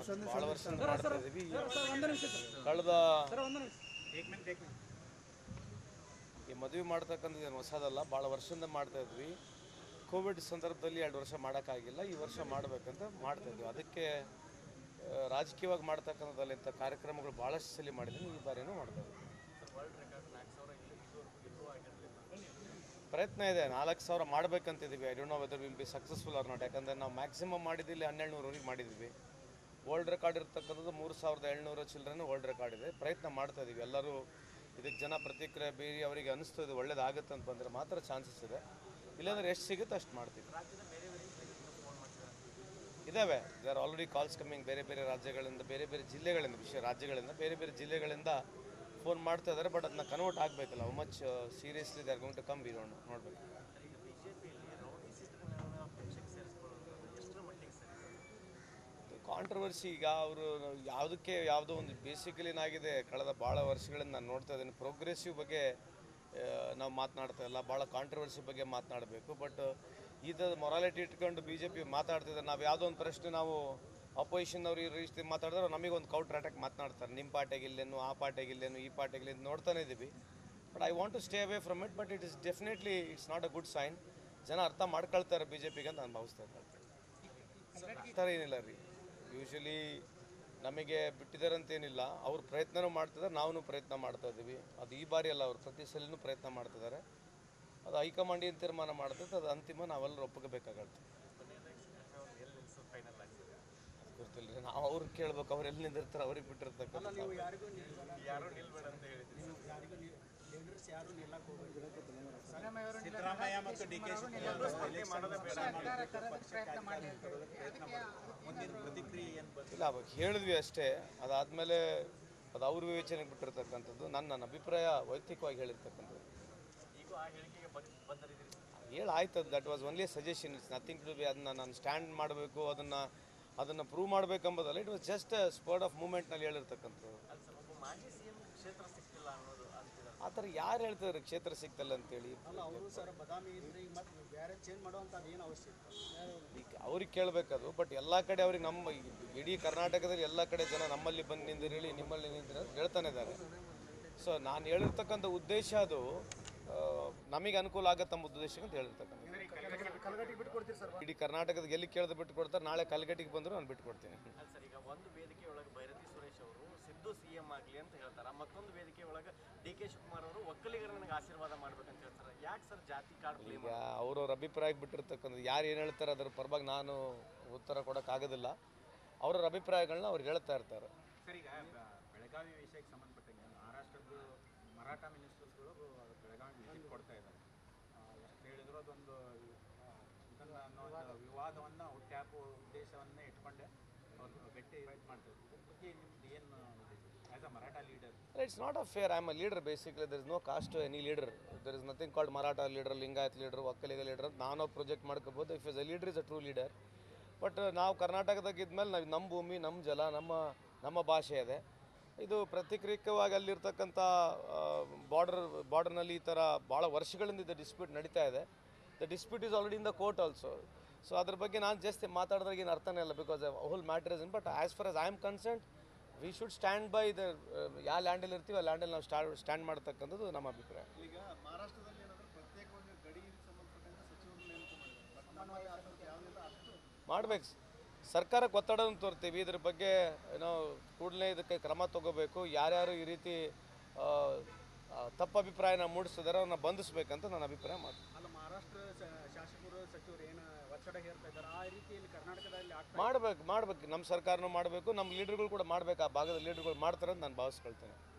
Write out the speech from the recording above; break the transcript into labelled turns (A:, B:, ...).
A: ಭಾಳ ವರ್ಷದಿಂದ ಮಾಡ್ತಾ ಇದ್ದೀವಿ
B: ಸರ್ ಒಂದು ನಿಮಿಷ ಸರ್
A: ಕಳೆದ
B: ಸರ್ ಒಂದು ನಿಮಿಷ
A: ಈ ಮದುವೆ ಮಾಡ್ತಕ್ಕಂಥದ್ದು ಏನು ಹೊಸದಲ್ಲ ಭಾಳ ವರ್ಷದಿಂದ ಮಾಡ್ತಾ ಇದ್ವಿ ಕೋವಿಡ್ ಸಂದರ್ಭದಲ್ಲಿ ಎರಡು ವರ್ಷ ಮಾಡೋಕ್ಕಾಗಿಲ್ಲ ಈ ವರ್ಷ ಮಾಡಬೇಕಂತ ಮಾಡ್ತಾ ಇದ್ವಿ ಅದಕ್ಕೆ ಆ, ರಾಜಕೀಯವಾಗಿ ಮಾಡ್ತಕ್ಕಂಥದ್ದಲ್ಲಿ ಇಂಥ ಕಾರ್ಯಕ್ರಮಗಳು ಭಾಳಷ್ಟು ಸಲ ಮಾಡಿದ್ದೀನಿ ಈ ಬಾರಿನೂ ಮಾಡ್ತಾ ಇದ್ವಿ ಪ್ರಯತ್ನ ಇದೆ ನಾಲ್ಕು ಸಾವಿರ ಮಾಡ್ಬೇಕಂತಿದ್ದೀವಿ I don't know whether will be successful or not ಯಾಕಂದರೆ ನಾವು ಮ್ಯಾಕ್ಸಿಮಮ್ ಮಾಡಿದ್ದಿಲ್ಲಿ ಹನ್ನೆರಡು ನೂರವರೆಗೆ ಮಾಡಿದ್ವಿ ವರ್ಲ್ಡ್ ರೆಕಾರ್ಡ್ ಇರ್ತಕ್ಕಂಥದ್ದು ಮೂರು ಸಾವಿರದ ಏಳ್ನೂರ ಚಿಲ್ಡ್ರನ್ ವರ್ಲ್ಡ್ ರೆಕಾರ್ಡ್ ಇದೆ ಪ್ರಯತ್ನ ಮಾಡ್ತಾ ಇದ್ದೀವಿ ಎಲ್ಲರೂ ಇದಕ್ಕೆ ಜನ ಪ್ರತಿಕ್ರಿಯೆ ಬೀರಿ ಅವರಿಗೆ ಅನಿಸ್ತದೆ ಒಳ್ಳೇದಾಗುತ್ತೆ ಅಂತ ಬಂದರೆ ಮಾತ್ರ ಚಾನ್ಸಸ್ ಇದೆ ಇಲ್ಲಾಂದ್ರೆ ಎಷ್ಟು ಸಿಗುತ್ತೆ ಅಷ್ಟು ಮಾಡ್ತೀವಿ ಇದ್ದಾವೆ they are already calls coming ಬೇರೆ ಬೇರೆ ರಾಜ್ಯಗಳಿಂದ ಬೇರೆ ಬೇರೆ ಜಿಲ್ಲೆಗಳಿಂದ ವಿಷಯ ರಾಜ್ಯಗಳಿಂದ ಬೇರೆ ಬೇರೆ ಜಿಲ್ಲೆಗಳಿಂದ ಫೋನ್ ಮಾಡ್ತಾ ಇದ್ದಾರೆ ಬಟ್ ಅದನ್ನ ಕನ್ವರ್ಟ್ ಆಗಬೇಕಲ್ಲ how much seriously they are going to come be ನೋಡಬೇಕು ಕಾಂಟ್ರವರ್ಸಿ ಈಗ ಅವರು ಯಾವುದಕ್ಕೆ ಯಾವುದೋ ಒಂದು ಬೇಸಿಕಲಿ ಏನಾಗಿದೆ ಕಳೆದ ಭಾಳ ವರ್ಷಗಳಿಂದ ನಾನು ನೋಡ್ತಾ ಇದ್ದೀನಿ ಪ್ರೋಗ್ರೆಸಿವ್ ಬಗ್ಗೆ ಆ, ನಾವು ಮಾತನಾಡ್ತಾ ಇಲ್ಲ ಭಾಳ ಕಾಂಟ್ರವರ್ಸಿ ಬಗ್ಗೆ ಮಾತನಾಡಬೇಕು ಬಟ್ ಈ ಥರದ ಮೊರಾಲಿಟಿ ಇಟ್ಕೊಂಡು ಬಿ ಜೆ ಪಿ ಮಾತಾಡ್ತಿದ್ದಾರೆ ನಾವು ಯಾವುದೋ ಒಂದು ಪ್ರಶ್ನೆ ನಾವು ಅಪೋಸಿಷನ್ ಅವ್ರು ಈ ರೀತಿ ಮಾತಾಡಿದ್ರೆ ನಮಗೆ ಒಂದು ಕೌಂಟರ್ ಅಟ್ಯಾಕ್ ಮಾತನಾಡ್ತಾರೆ ನಿಮ್ಮ ಪಾರ್ಟಿಗೆ ಇಲ್ಲೇನು ಆ ಪಾರ್ಟಿಗೆ ಇಲ್ಲೇನು ಈ ಪಾರ್ಟಿಗೆ ಇಲ್ಲೇನು ನೋಡ್ತಾನೆ ಇದ್ದೀವಿ but I want to stay away from it but it is definitely it's not a good sign ಜನ ಅರ್ಥ ಮಾಡ್ಕೊಳ್ತಾರೆ ಬಿ ಜೆ ಪಿಗೆ ಅಂತ ನಾನು ಭಾವಿಸ್ತಾ ಇದ್ದೀನಿ ಆ ಥರ ಏನಿಲ್ಲ ರೀ ಯೂಶ್ವಲಿ ನಮಗೆ ಬಿಟ್ಟಿದ್ದಾರೆ ಅಂತೇನಿಲ್ಲ ಅವ್ರು ಪ್ರಯತ್ನನೂ ಮಾಡ್ತಿದ್ದಾರೆ ನಾವು ಪ್ರಯತ್ನ ಮಾಡ್ತಾ ಇದ್ದೀವಿ ಅದು ಈ ಬಾರಿ ಅಲ್ಲ ಅವ್ರು ಪ್ರತಿ ಸಲನೂ ಪ್ರಯತ್ನ ಮಾಡ್ತಿದ್ದಾರೆ ಅದು ಹೈಕಮಾಂಡ್ ಏನು ತೀರ್ಮಾನ ಮಾಡ್ತದೆ ಅದು ಅಂತಿಮ ನಾವೆಲ್ಲರೂ ಒಪ್ಪಬೇಕಾಗತ್ತೆ ಅದು ಗೊತ್ತಿಲ್ಲ ರೀ ನಾವು ಅವ್ರಿಗೆ ಕೇಳ್ಬೇಕು ಅವ್ರು ಎಲ್ಲಿ ನಿಂದಿರ್ತಾರೆ ಅವ್ರಿಗೆ ಬಿಟ್ಟಿರ್ತಕ್ಕಂಥ
C: ಸಿದ್ದರಾಮಯ್ಯ ಮತ್ತು ಡಿ ಕೆ ಮುಂದಿನ ಪ್ರತಿಕ್ರಿಯೆ ಏನು ಬಂತು
A: ಇಲ್ಲ ಅವಾಗ ಹೇಳಿದ್ವಿ ಅಷ್ಟೇ ಅದಾದಮೇಲೆ ಅದು ಅವ್ರ ವಿವೇಚನೆಗೆ ಬಿಟ್ಟಿರ್ತಕ್ಕಂಥದ್ದು ನನ್ನ ನನ್ನ ಅಭಿಪ್ರಾಯ ವೈಯಕ್ತಿಕವಾಗಿ ಹೇಳಿರ್ತಕ್ಕಂಥದ್ದು ಹೇಳಿ ಆಯ್ತು that was only suggestion it's nothing to be ಅದನ್ನ ನಾನು ಸ್ಟ್ಯಾಂಡ್ ಮಾಡಬೇಕು ಅದನ್ನು ಅದನ್ನು ಪ್ರೂವ್ ಮಾಡಬೇಕೆಂಬುದಲ್ಲ it was just spurred of ಮೂಮೆಂಟ್ನಲ್ಲಿ ಹೇಳಿರ್ತಕ್ಕಂಥದ್ದು ಆ ಥರ ಯಾರು ಹೇಳ್ತಾರೆ ಕ್ಷೇತ್ರ ಸಿಗ್ತಲ್ಲ ಅಂತೇಳಿ
D: ಅಲ್ಲ ಅವರು ಸರ್ ಬದಾಮಿ ಇದ್ರೆ ಈಗ ಮತ್ತೆ ಬೇರೆ ಚೇಂಜ್ ಮಾಡುವಂಥದ್ದು ಏನು ಅವಶ್ಯಕ
A: ಈಗ ಅವ್ರಿಗೆ ಕೇಳಬೇಕದು ಬಟ್ ಎಲ್ಲ ಕಡೆ ಅವ್ರಿಗೆ ನಮ್ಮ ಇಡೀ ಕರ್ನಾಟಕದಲ್ಲಿ ಎಲ್ಲ ಕಡೆ ಜನ ನಮ್ಮಲ್ಲಿ ಬಂದು ನಿಂದಿರಿ ಹೇಳಿ ನಿಮ್ಮಲ್ಲಿ ನಿಂದಿರಿ ಅಂತ ಹೇಳ್ತಾನೆ ಇದ್ದಾರೆ ಸೊ ನಾನು ಹೇಳಿರ್ತಕ್ಕಂಥ ಉದ್ದೇಶ ಅದು ಆ, ನಮಗೆ ಅನುಕೂಲ ಆಗತ್ತೆ ನಮ್ಮ ಉದ್ದೇಶಕ್ಕೆ ಅಂತ ಹೇಳಿರ್ತಕ್ಕಂಥ
D: ಕಲಗಟ್ಟಿಗೆ ಬಿಟ್ಟು ಕೊಡ್ತೀರಿ ಸರ್
A: ಇಡೀ ಕರ್ನಾಟಕದ ಎಲ್ಲಿ ಕೇಳಿದ್ರೆ ಬಿಟ್ಟು ಕೊಡ್ತಾರೆ ನಾಳೆ ಕಲ್ಗಟ್ಟಿಗೆ ಬಂದರೂ ನಾನು ಬಿಟ್ಟು ಕೊಡ್ತೀನಿ
E: ಅಲ್ಲ ಸರ್ ಈಗ ಒಂದು ವೇದಿಕೆ ಒಳಗೆ ಭೈರತಿ ಸುರೇಶ್ ಅವರು ಸಿದ್ದು ಸಿ ಎಂ ಆಗಲಿ ಅಂತ ಹೇಳ್ತಾರೆ ಮತ್ತೊಂದು ವೇದಿಕೆ ಒಳಗೆ ಡಿ ಕೆ ಶಿವಕುಮಾರ್ ಅವರು ಒಕ್ಕಲಿಗರು ನನಗೆ ಆಶೀರ್ವಾದ ಮಾಡ್ಬೇಕಂತ ಹೇಳ್ತಾರೆ ಯಾಕೆ ಸರ್ ಜಾತಿ ಕಾರ್ಡ್ ಪ್ಲೇ
A: ಈಗ ಅವ್ರವ್ರ ಅಭಿಪ್ರಾಯಕ್ಕೆ ಬಿಟ್ಟಿರ್ತಕ್ಕಂಥದ್ದು ಯಾರು ಏನು ಹೇಳ್ತಾರೆ ಅದ್ರ ಪರವಾಗಿ ನಾನು ಉತ್ತರ ಕೊಡೋಕ್ಕಾಗೋದಿಲ್ಲ ಅವ್ರವ್ರ ಅಭಿಪ್ರಾಯಗಳನ್ನ ಅವ್ರು ಹೇಳ್ತಾ ಇರ್ತಾರೆ
C: ಸರ್ ಈಗ ಬ- ಬೆಳಗಾವಿ ವಿಷಯಕ್ಕೆ ಸಂಬಂಧಪಟ್ಟಂಗೆ ಮಹಾರಾಷ್ಟ್ರದ ಮರಾಠ ಮಿನಿಸ್ಟರ್ಸ್ಗಳು ಬೆಳಗಾವಿ ವಿಸಿಟ್ ಕೊಡ್ತಾ ಇದ್ದಾರೆ ಎಷ್ಟು ಹೇಳಿದ್ರು ಅದೊಂದು ಆ, ಇದನ್ನ ಅನ್ನೋ ಒಂದು ವಿವಾದವನ್ನು ಹುಟ್ಟಾಕುವ ಉದ್ದೇಶವನ್ನೇ ಇಟ್ಕೊಂಡೆ ಅವರು ಗಟ್ಟಿ ಇದು ಮಾಡ್ತಾರೆ ಇದ್ರ ಬಗ್ಗೆ ನಿಮ್ದು ಏನು as a Maratha leader
A: it's not a fair I am a leader basically there is no caste any leader there is nothing called Maratha leader Lingayat leader Vokkaliga leader ನಾನು ಪ್ರೊಜೆಕ್ಟ್ ಮಾಡ್ಕೋಬೋದು if is a leader is a true leader but ನಾವು ಕರ್ನಾಟಕದಾಗ ಇದ್ಮೇಲೆ ನಾವು ನಮ್ಮ ಭೂಮಿ ನಮ್ಮ ಜಲ ನಮ್ಮ ನಮ್ಮ ಭಾಷೆ ಇದೆ ಇದು ಪ್ರತಿಕ್ರಿಯಕವಾಗಿ ಅಲ್ಲಿರ್ತಕ್ಕಂಥ ಬಾರ್ಡರ್ ಬಾರ್ಡರ್ನಲ್ಲಿ ಈ ಥರ ಭಾಳ ವರ್ಷಗಳಿಂದ ಇದು ಡಿಸ್ಪ್ಯೂಟ್ ನಡೀತಾ ಇದೆ the dispute is already in the court also so ಅದ್ರ ಬಗ್ಗೆ ನಾನು ಜಾಸ್ತಿ ಮಾತಾಡಿದ್ರಾಗ ಏನು ಅರ್ಥನೇ ಇಲ್ಲ because whole matter is in but as far as I am concern we should stand by the ಯಾವ ಲ್ಯಾಂಡಲ್ಲಿ ಇರ್ತೀವಿ ಆ ಲ್ಯಾಂಡಲ್ಲಿ ನಾವು ಸ್ಟಾ ಸ್ಟ್ಯಾಂಡ್ ಮಾಡ್ತಕ್ಕಂಥದ್ದು ನಮ್ಮ ಅಭಿಪ್ರಾಯ
D: ಈಗ ಮಹಾರಾಷ್ಟ್ರದಲ್ಲಿ ಏನಾದರೂ ಪ್ರತ್ಯೇಕವಾಗಿ ಗಡಿ ಸಂಬಂಧಪಟ್ಟಂತ ಸಚಿವರು ನೇಮಕ ಮಾಡಿದ್ದಾರೆ ಬಟ್ ನಮ್ಮಲ್ಲಿ ಆ ಥರದ್ದು ಯಾವುದಿಲ್ಲ ಅಷ್ಟು
A: ಮಾಡ್ಬೇಕು ಸರ್ಕಾರಕ್ಕೆ ಒತ್ತಡವನ್ನು ತೋರ್ತೀವಿ ಇದ್ರ ಬಗ್ಗೆ ಏನೋ ಕೂಡಲೇ ಇದಕ್ಕೆ ಕ್ರಮ ತಗೋಬೇಕು ಯಾರ್ಯಾರು ಈ ರೀತಿ ಆ, ಆ, ತಪ್ಪು ಅಭಿಪ್ರಾಯನ ಮೂಡಿಸಿದಾರೆ ಅವ್ರನ್ನ ಬಂಧಿಸ್ಬೇಕಂತ ನನ್ನ ಅಭಿಪ್ರಾಯ ಮಾಡ್ತೀನಿ
D: ಅಲ್ಲ ಮಹಾರಾಷ್ಟ್ರ ಶ- ಶಾಸಕರು ಸಚಿವರು ಏನು ಒತ್ತಡ ಹೇರ್ತಾ ಇದ್ದಾರೆ ಆ ರೀತಿಯಲ್ಲಿ ಕರ್ನಾಟಕದಲ್ಲಿ ಆಗ್ತಾ
A: ಮಾಡ್ಬೇಕು ಮಾಡ್ಬೇಕು ನಮ್ಮ ಸರ್ಕಾರನೂ ಮಾಡಬೇಕು ನಮ್ಮ ಲೀಡರ್ಗಳು ಕೂಡ ಮಾಡ್ಬೇಕು ಆ ಭಾಗದ ಲೀಡರ್ಗಳು ಮಾಡ್ತಾರೆ ಅಂತ ನಾನು ಭಾವಿಸ್ಕೊಳ್ತೇನೆ